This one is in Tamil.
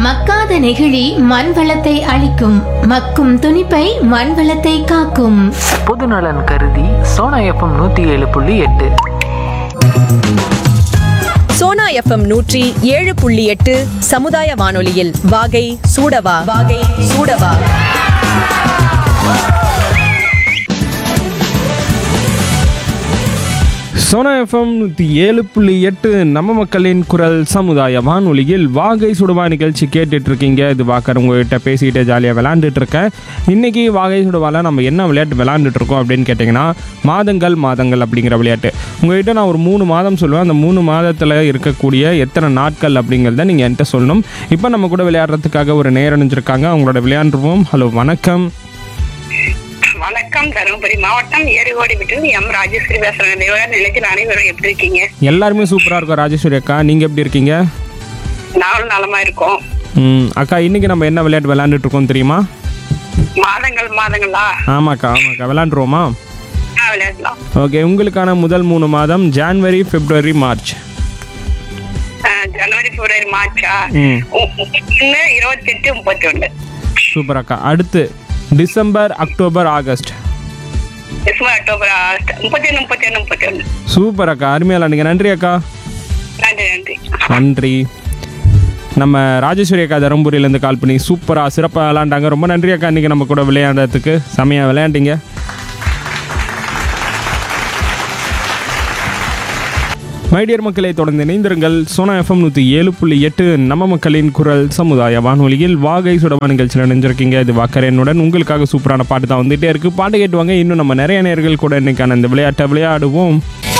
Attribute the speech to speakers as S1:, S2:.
S1: மக்காத நெகிழி மண் வளத்தை அழிக்கும் மக்கும் துணிப்பை மண் வளத்தை காக்கும்
S2: பொதுநலன் கருதி சோனா எஃப்எம் நூற்றி ஏழு புள்ளி எட்டு
S3: சோனா எஃப்எம் நூற்றி ஏழு புள்ளி எட்டு சமுதாய வானொலியில் வாகை சூடவா வாகை சூடவா
S4: சோனா எஃப்எம் நூற்றி ஏழு புள்ளி எட்டு நம்ம மக்களின் குரல் சமுதாய வானொலியில் வாகை சுடுவா நிகழ்ச்சி கேட்டுட்டு இருக்கீங்க இது வாக்கர் உங்ககிட்ட பேசிக்கிட்டே ஜாலியாக விளாண்டுட்டு இருக்கேன் இன்னைக்கு வாகை சுடுவால நம்ம என்ன விளையாட்டு விளாண்டுட்டு இருக்கோம் அப்படின்னு கேட்டிங்கன்னா மாதங்கள் மாதங்கள் அப்படிங்கிற விளையாட்டு உங்ககிட்ட நான் ஒரு மூணு மாதம் சொல்லுவேன் அந்த மூணு மாதத்தில் இருக்கக்கூடிய எத்தனை நாட்கள் அப்படிங்கிறத நீங்கள் என்கிட்ட சொல்லணும் இப்போ நம்ம கூட விளையாடுறதுக்காக ஒரு நேரம் அணிஞ்சிருக்காங்க அவங்களோட விளையாண்டுருவோம் ஹலோ வணக்கம்
S5: வணக்கம் தருமபுரி மாவட்டம் ஏரிகோடி விட்டு எம் ராஜேஸ்வரி பேசுறேன் தேவயா நிலையத்தில் அனைவரும் எப்படி இருக்கீங்க
S4: எல்லாருமே சூப்பராக இருக்கும் ராஜேஸ்வரி அக்கா நீங்கள் எப்படி இருக்கீங்க
S5: நானும் நலமா இருக்கோம்
S4: ம், அக்கா இன்னைக்கு நம்ம என்ன விளையாட்டு விளையாண்டுட்டு இருக்கோம் தெரியுமா
S5: மாதங்கள் மாதங்களா
S4: ஆமாக்கா ஆமாக்கா விளையாண்டுருவோமா
S5: ஆ, விளையாடலாம்
S4: ஓகே உங்களுக்கான முதல் மூணு மாதம் ஜான்வரி பிப்ரவரி மார்ச்
S5: ஆ, ஜனவரி பிப்ரவரி மார்ச்சா
S4: ம்
S5: ஒன்னு இருபத்தெட்டு முப்பத்தி ஒண்ணு
S4: சூப்பர் அக்கா அடுத்து December October August
S5: December October August முப்பத்தி ஒண்ணு முப்பத்தி ஒண்ணு முப்பத்தி ஒண்ணு
S4: சூப்பர் அக்கா அருமையாக விளாண்டுங்க நன்றி அக்கா
S5: நன்றி நன்றி
S4: நன்றி நம்ம ராஜேஸ்வரி அக்கா தருமபுரியிலேருந்து கால் பண்ணி சூப்பராக சிறப்பாக விளாண்டாங்க ரொம்ப நன்றி அக்கா இன்றைக்கி நம்ம கூட விளையாடுறதுக்கு செமையாக விளையாண்டீங்க மைடியர் மக்களை தொடர்ந்து இணைந்திருங்கள் சோனா எஃப்எம் நூற்றி ஏழு புள்ளி எட்டு நம்ம மக்களின் குரல் சமுதாய வானொலியில் வாகை சுடவா நிகழ்ச்சியில் நினைஞ்சிருக்கீங்க இது வாக்கரனுடன் உங்களுக்காக சூப்பரான பாட்டு தான் வந்துகிட்டே இருக்குது பாட்டு கேட்டுவாங்க இன்னும் நம்ம நிறைய நேர்கள் கூட இன்னைக்கான இந்த விளையாட்டை விளையாடுவோம்